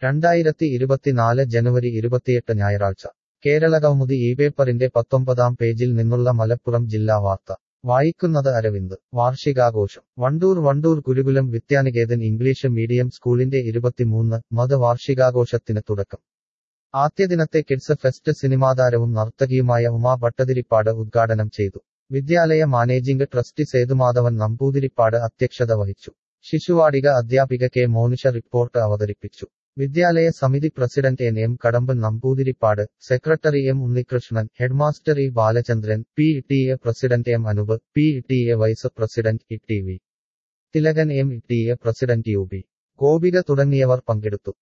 രണ്ടായിരത്തി ഇരുപത്തിനാല് ജനുവരി ഇരുപത്തിയെട്ട് ഞായറാഴ്ച കേരള കൗമുദി ഈ പേപ്പറിന്റെ പത്തൊമ്പതാം പേജിൽ നിന്നുള്ള മലപ്പുറം ജില്ലാ വാർത്ത വായിക്കുന്നത് അരവിന്ദ് വാർഷികാഘോഷം വണ്ടൂർ വണ്ടൂർ ഗുരുകുലം വിദ്യാനികേതൻ ഇംഗ്ലീഷ് മീഡിയം സ്കൂളിന്റെ ഇരുപത്തിമൂന്ന് മത വാർഷികാഘോഷത്തിന് തുടക്കം ആദ്യദിനത്തെ കിഡ്സ് ഫെസ്റ്റ് സിനിമാതാരവും നർത്തകിയുമായ ഉമാ ഭട്ടതിരിപ്പാട് ഉദ്ഘാടനം ചെയ്തു വിദ്യാലയ മാനേജിംഗ് ട്രസ്റ്റി സേതുമാധവൻ നമ്പൂതിരിപ്പാട് അധ്യക്ഷത വഹിച്ചു ശിശുവാടിക അധ്യാപിക കെ മോനിഷ റിപ്പോർട്ട് അവതരിപ്പിച്ചു വിദ്യാലയ സമിതി president N M Kadamban Namboothiripad secretary M Unnikrishnan headmaster E Balachandran P T A president M Anoop P T A vice president E T V Thilakan M T A president U B Gopika തുടങ്ങിയവർ പങ്കെടുത്തു